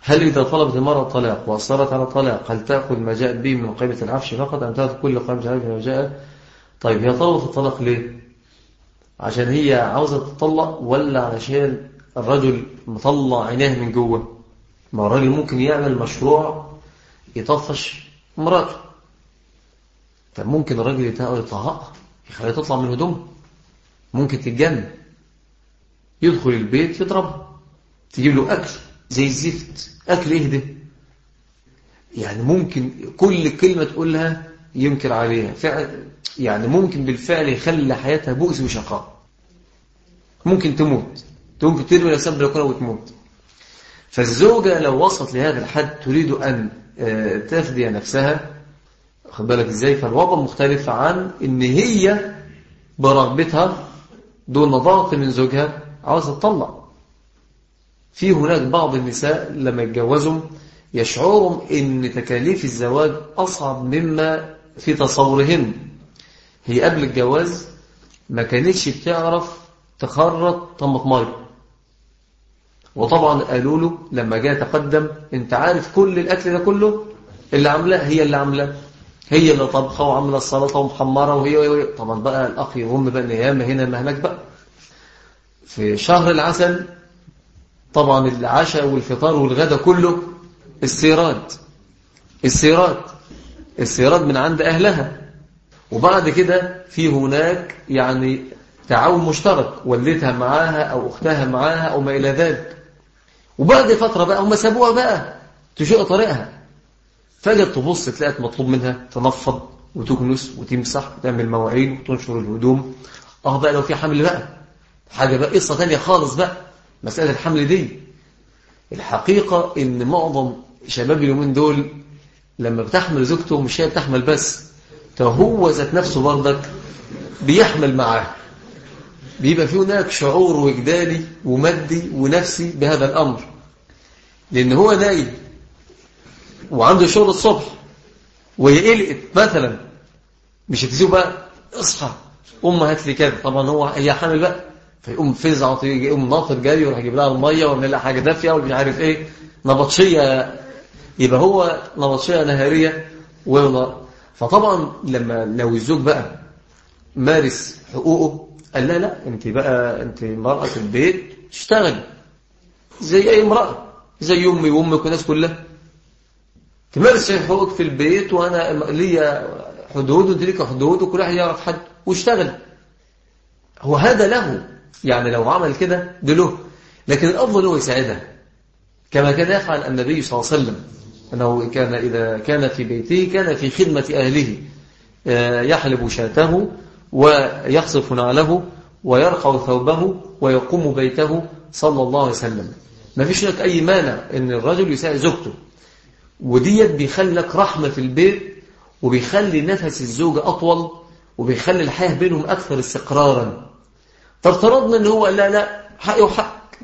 هل إذا طلبت المرأة طلاق وأصرت على طلاق هل تأخذ ما جاءت به من قيمة العفش فقط أم تأخذ كل قيمة العفش ما جاء طيب هي طلبت الطلاق ليه عشان هي عاوزة تطلق ولا علشان الرجل مطلع عيناه من جوه ما الراجل ممكن يعمل مشروع يطفش مراته طب ممكن الراجل يطهقها يخليها تطلع من هدومها ممكن تتجنن يدخل البيت يضربها تجيب له أكل زي الزفت أكل إيه ده يعني ممكن كل كلمة تقولها ينكر عليها فعل يعني ممكن بالفعل يخلي حياتها بؤس وشقاء ممكن تموت ممكن ترمي نفسها بالكرة وتموت فالزوجة لو وصلت لهذا الحد تريد أن تفدي نفسها خد بالك ازاي فالوضع مختلف عن ان هي برغبتها دون ضغط من زوجها عاوزة تطلق في هناك بعض النساء لما يتجوزوا يشعروا ان تكاليف الزواج اصعب مما في تصورهن هي قبل الجواز ما كانتش بتعرف تخرط طماطمايه وطبعا قالوا له لما جاء تقدم انت عارف كل الاكل ده كله اللي عاملاه هي اللي عاملاه هي اللي طبخه وعامله السلطه ومحمره وهي, وهي طبعا بقى الاخ يظن بقى ان ياما هنا ما هناك بقى في شهر العسل طبعا العشاء والفطار والغدا كله السيراد السيراد السيراد من عند اهلها وبعد كده في هناك يعني تعاون مشترك والدتها معاها او اختها معاها او ما الى ذلك وبعد فتره بقى هم سابوها بقى تشق طريقها فجأة تبص تلاقيت مطلوب منها تنفض وتكنس وتمسح وتعمل مواعين وتنشر الهدوم اه بقى لو في حمل بقى حاجة بقى قصة تانية خالص بقى مسألة الحمل دي الحقيقة ان معظم شباب اليومين دول لما بتحمل زوجته مش هي بتحمل بس فهو ذات نفسه برضك بيحمل معاه بيبقى في هناك شعور وجداني ومادي ونفسي بهذا الأمر لأن هو نايم وعنده شغل الصبح وهي قلقت مثلا مش هتسيبه بقى اصحى أم هات لي كذا طبعا هو هي حامل بقى فيقوم فزع يقوم ناطر جري ويروح يجيب لها الميه ويعمل لها حاجه دافيه ومش عارف ايه نبطشيه يبقى هو نبطشيه نهاريه ونار فطبعا لما لو الزوج بقى مارس حقوقه قال لا لا انت بقى انت مرأة البيت تشتغل زي اي امرأة زي امي وامك والناس كلها تمارس حقوقك في البيت وانا ليا حدود وانت ليك حدود وكل واحد يعرف حد واشتغل هو هذا له يعني لو عمل كده ده له لكن الافضل هو يساعدها كما كان يفعل النبي صلى الله عليه وسلم انه كان اذا كان في بيته كان في خدمة اهله يحلب شاته ويخصف نعله ويرقع ثوبه ويقوم بيته صلى الله عليه وسلم ما فيش لك أي مانع أن الرجل يساعد زوجته وديت بيخلك رحمة في البيت وبيخلي نفس الزوجة أطول وبيخلي الحياة بينهم أكثر استقرارا فافترضنا أن هو لا لا حقي وحقك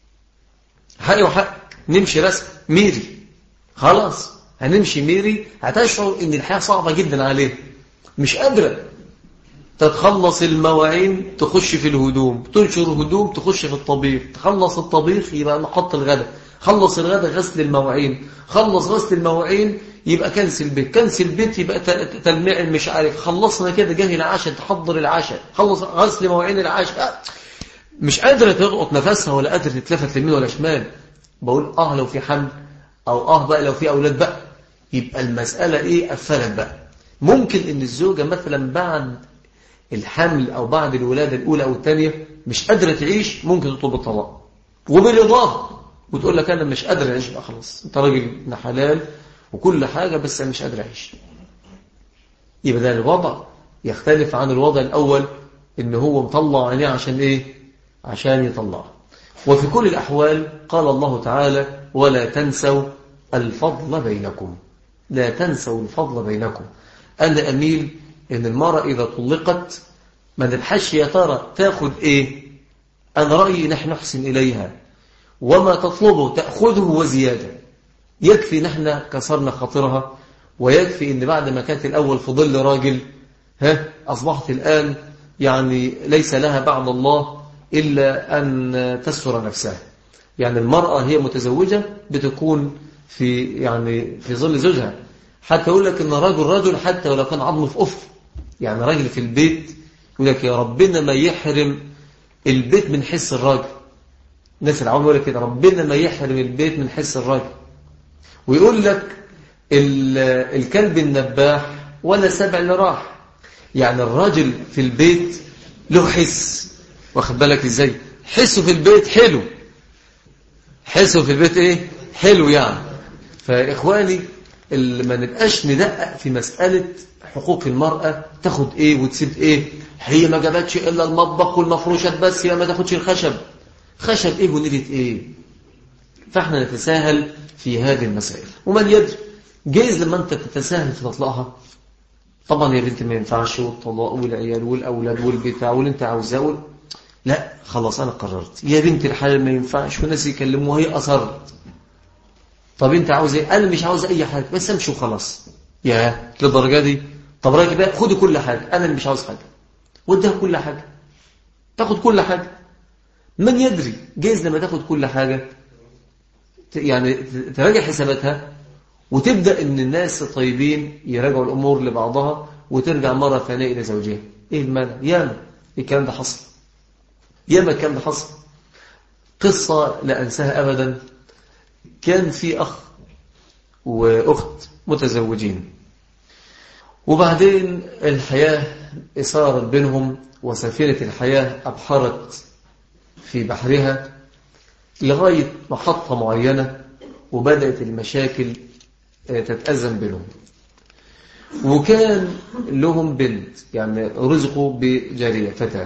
حقي وحقك نمشي رسم ميري خلاص هنمشي ميري هتشعر أن الحياة صعبة جدا عليه مش قادرة تتخلص المواعين تخش في الهدوم تنشر هدوم تخش في الطبيخ تخلص الطبيخ يبقى نحط الغداء خلص الغداء غسل المواعين خلص غسل المواعين يبقى كنس البيت كنس البيت يبقى تلميع مش عارف خلصنا كده جاهي العشاء تحضر العشاء خلص غسل مواعين العشاء مش قادرة تضغط نفسها ولا قادرة تتلفت لمين ولا شمال بقول اه لو في حمل او اه بقى لو في اولاد بقى يبقى المسألة ايه قفلت بقى ممكن ان الزوجة مثلا بعد الحمل أو بعد الولادة الأولى أو الثانية مش قادرة تعيش ممكن تطلب الطلاق وبالإضافة وتقول لك أنا مش قادر أعيش بقى خلاص أنت راجل ابن حلال وكل حاجة بس أنا مش قادر أعيش يبقى ده الوضع يختلف عن الوضع الأول إن هو مطلع عينيه عشان إيه عشان يطلع وفي كل الأحوال قال الله تعالى ولا تنسوا الفضل بينكم لا تنسوا الفضل بينكم أنا أميل إن المرأة إذا طلقت ما نبحثش يا ترى تاخد إيه أنا رأيي نحن نحسن إليها وما تطلبه تأخذه وزيادة يكفي نحن كسرنا خاطرها ويكفي إن بعد ما كانت الأول في ظل راجل ها أصبحت الآن يعني ليس لها بعد الله إلا أن تستر نفسها يعني المرأة هي متزوجة بتكون في يعني في ظل زوجها حتى يقول لك ان رجل رجل حتى ولو كان عظمه في أف يعني راجل في البيت يقول لك يا ربنا ما يحرم البيت من حس الراجل الناس العوام يقول لك كده ربنا ما يحرم البيت من حس الراجل ويقول لك الكلب النباح ولا سبع اللي راح يعني الراجل في البيت له حس واخد بالك ازاي حسه في البيت حلو حسه في البيت ايه حلو يعني فاخواني اللي ما نبقاش ندقق في مسألة حقوق المرأة تاخد ايه وتسيب ايه هي ما جابتش الا المطبخ والمفروشات بس هي ما تاخدش الخشب خشب ايه ونيلة ايه فاحنا نتساهل في هذه المسائل ومن يدري جايز لما انت تتساهل في تطلقها طبعا يا بنتي ما ينفعش والطلاق والعيال والاولاد والبتاع واللي انت عاوزاه لا خلاص انا قررت يا بنتي الحلال ما ينفعش وناس يكلموا وهي اصرت طب انت عاوز ايه انا مش عاوز اي حاجه بس امشي وخلاص يا للدرجه دي طب راجل بقى خدي كل حاجه انا مش عاوز حاجه واديها كل حاجه تاخد كل حاجه من يدري جايز لما تاخد كل حاجه يعني تراجع حساباتها وتبدا ان الناس الطيبين يراجعوا الامور لبعضها وترجع مره ثانيه الى زوجها ايه المانع ياما الكلام ده حصل ياما الكلام ده حصل قصه لا انساها ابدا كان في أخ وأخت متزوجين وبعدين الحياة إصارت بينهم وسفينة الحياة أبحرت في بحرها لغاية محطة معينة وبدأت المشاكل تتأزم بينهم وكان لهم بنت يعني رزقوا بجارية فتاة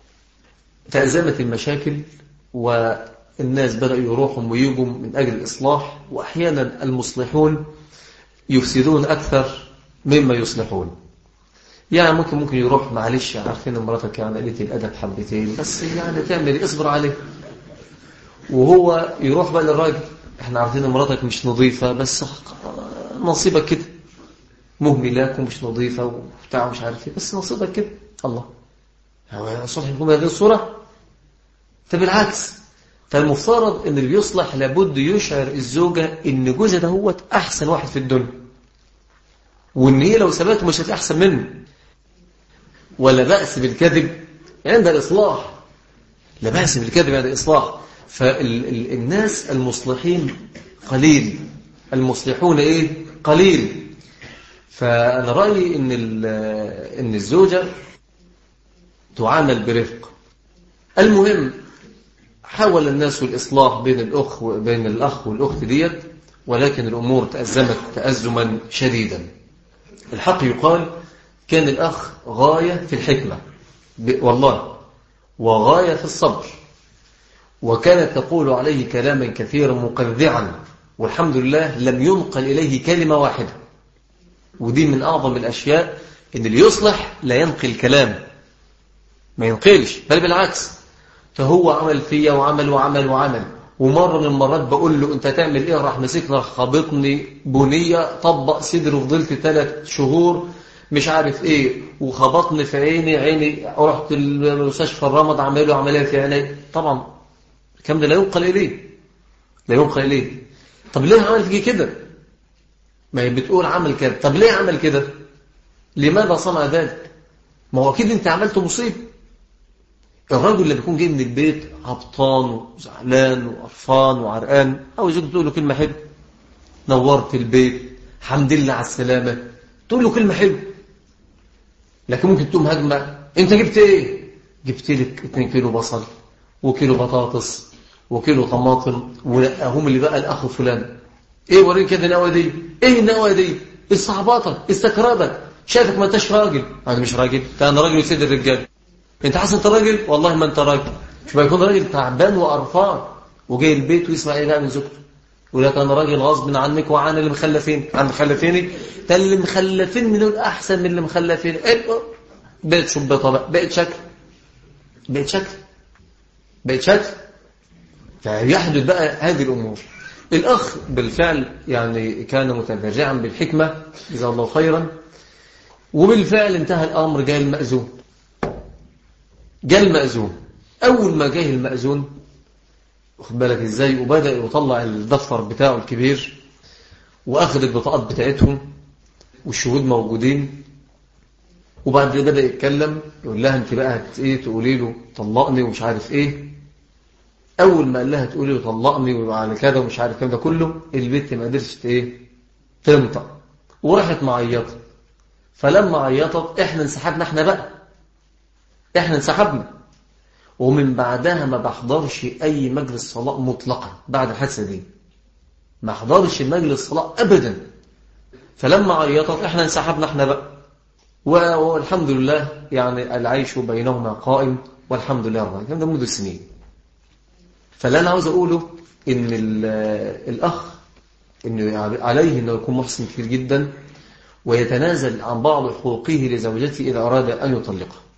تأزمت المشاكل و الناس بدأوا يروحوا ويجوا من أجل الإصلاح وأحيانا المصلحون يفسدون أكثر مما يصلحون يعني ممكن ممكن يروح معلش عارفين مراتك يعني قلت الأدب حبتين بس يعني تعمل اصبر عليه وهو يروح بقى للراجل احنا عارفين مراتك مش نظيفة بس نصيبك كده مهملاك ومش نظيفة وبتاع مش عارف ايه بس نصيبك كده الله هو صلح يكون هذه الصورة طب بالعكس فالمفترض ان اللي بيصلح لابد يشعر الزوجة ان جوزها ده هو احسن واحد في الدنيا وان هي لو سابته مش هتلاقي احسن منه ولا بأس بالكذب عند الإصلاح لا بأس بالكذب عند الإصلاح فالناس المصلحين قليل المصلحون ايه قليل فأنا رأيي إن, إن الزوجة تعامل برفق المهم حاول الناس الإصلاح بين الأخ وبين الأخ والأخت ديت ولكن الأمور تأزمت تأزما شديدا الحق يقال كان الأخ غاية في الحكمة والله وغاية في الصبر وكانت تقول عليه كلاما كثيرا مقذعا والحمد لله لم ينقل إليه كلمة واحدة ودي من أعظم الأشياء إن اللي يصلح لا ينقل كلام ما ينقلش بل بالعكس فهو عمل فيا وعمل وعمل وعمل ومرة من المرات بقول له انت تعمل ايه راح مسكنا خابطني بنية طبق صدري وفضلت ثلاث شهور مش عارف ايه وخبطني في عيني عيني رحت المستشفى الرمض عملوا عملية في عيني طبعا الكلام ده لا ينقل اليه لا ينقل اليه طب ليه عمل فيك كده ما هي بتقول عمل كده طب ليه عمل كده لماذا صنع ذلك ما هو اكيد انت عملت مصيبه الرجل اللي بيكون جاي من البيت هبطان وزعلان وقرفان وعرقان او زوجته تقول له كلمه حلوه نورت البيت الحمد لله على السلامه تقول له كلمه حلوه لكن ممكن تقوم هجمه انت جبت ايه جبت لك 2 كيلو بصل وكيلو بطاطس وكيلو طماطم ونقاهم اللي بقى الاخ فلان ايه وريني كده النواه دي ايه النواه دي استعباطك استكرابك شايفك ما انتش راجل انا مش راجل انا راجل وسيد الرجال انت حاسس انت راجل والله ما انت راجل مش بيكون راجل تعبان وقرفان وجاي البيت ويسمع ايه بقى من زوجته يقول لك انا راجل غصب عنك وعن اللي مخلفين عن مخلفيني ده اللي مخلفيني دول احسن من اللي مخلفيني ايه بقت شبطه بقى بقت شكل بقت شكل بقت شكل فيحدث بقى هذه الامور الاخ بالفعل يعني كان متبرعا بالحكمه جزاه الله خيرا وبالفعل انتهى الامر جاء المأذون جاء المأذون أول ما جاء المأذون واخد بالك ازاي وبدأ يطلع الدفتر بتاعه الكبير واخذ البطاقات بتاعتهم والشهود موجودين وبعد كده بدأ يتكلم يقول لها انت بقى هت ايه تقولي له طلقني ومش عارف ايه اول ما قال لها تقولي له طلقني وعلى كده ومش عارف كده كله البنت ما قدرتش ايه تنطق وراحت معيطه فلما عيطت احنا انسحبنا احنا بقى احنا انسحبنا ومن بعدها ما بحضرش اي مجلس صلاة مطلقا بعد الحادثة دي ما حضرش مجلس صلاة ابدا فلما عيطت احنا انسحبنا احنا بقى والحمد لله يعني العيش بينهما قائم والحمد لله رب العالمين ده منذ سنين فاللي انا عاوز اقوله ان الاخ انه عليه انه يكون محسن كثير جدا ويتنازل عن بعض حقوقه لزوجته اذا اراد ان يطلقها